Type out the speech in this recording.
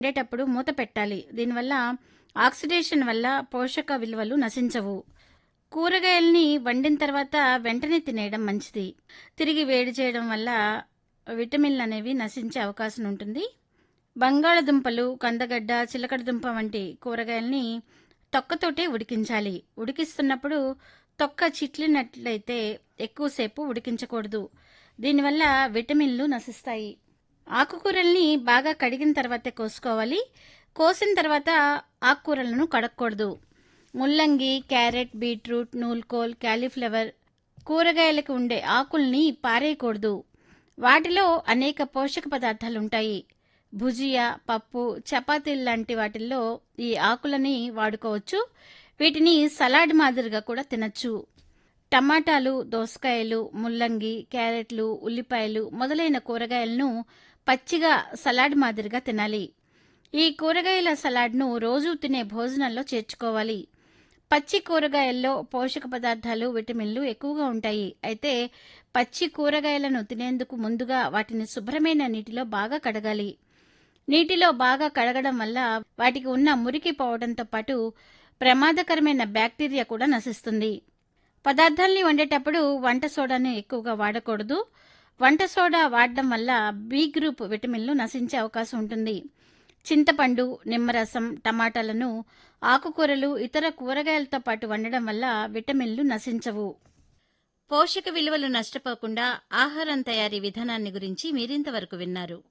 వండేటప్పుడు మూత పెట్టాలి దీనివల్ల ఆక్సిడేషన్ వల్ల పోషక విలువలు నశించవు కూరగాయల్ని వండిన తర్వాత వెంటనే తినేయడం మంచిది తిరిగి వేడి చేయడం వల్ల విటమిన్లు అనేవి నశించే అవకాశం ఉంటుంది బంగాళదుంపలు కందగడ్డ చిలకడదుంప వంటి కూరగాయల్ని తొక్కతోటే ఉడికించాలి ఉడికిస్తున్నప్పుడు తొక్క చిట్లినట్లయితే ఎక్కువసేపు ఉడికించకూడదు దీనివల్ల విటమిన్లు నశిస్తాయి ఆకుకూరల్ని బాగా కడిగిన తర్వాతే కోసుకోవాలి కోసిన తర్వాత ఆకుకూరలను కడగకూడదు ముల్లంగి క్యారెట్ బీట్రూట్ నూల్కోల్ క్యాలీఫ్లవర్ కూరగాయలకు ఉండే ఆకుల్ని పారేయకూడదు వాటిలో అనేక పోషక పదార్థాలు ఉంటాయి భుజియా పప్పు చపాతీలు లాంటి వాటిల్లో ఈ ఆకులని వాడుకోవచ్చు వీటిని సలాడ్ మాదిరిగా కూడా తినచ్చు టమాటాలు దోసకాయలు ముల్లంగి క్యారెట్లు ఉల్లిపాయలు మొదలైన కూరగాయలను పచ్చిగా సలాడ్ మాదిరిగా తినాలి ఈ కూరగాయల సలాడ్ను రోజు తినే భోజనంలో చేర్చుకోవాలి పచ్చి కూరగాయల్లో పోషక పదార్థాలు విటమిన్లు ఎక్కువగా ఉంటాయి అయితే పచ్చి కూరగాయలను తినేందుకు ముందుగా వాటిని శుభ్రమైన నీటిలో బాగా కడగాలి నీటిలో బాగా కడగడం వల్ల వాటికి ఉన్న మురికి పోవడంతో పాటు ప్రమాదకరమైన బ్యాక్టీరియా కూడా నశిస్తుంది పదార్థాల్ని వండేటప్పుడు వంట సోడాను ఎక్కువగా వాడకూడదు వంట సోడా వాడడం వల్ల బి గ్రూప్ విటమిన్లు నశించే అవకాశం ఉంటుంది చింతపండు నిమ్మరసం టమాటాలను ఆకుకూరలు ఇతర కూరగాయలతో పాటు వండడం వల్ల విటమిన్లు నశించవు పోషక విలువలు నష్టపోకుండా ఆహారం తయారీ విధానాన్ని గురించి మీరింతవరకు విన్నారు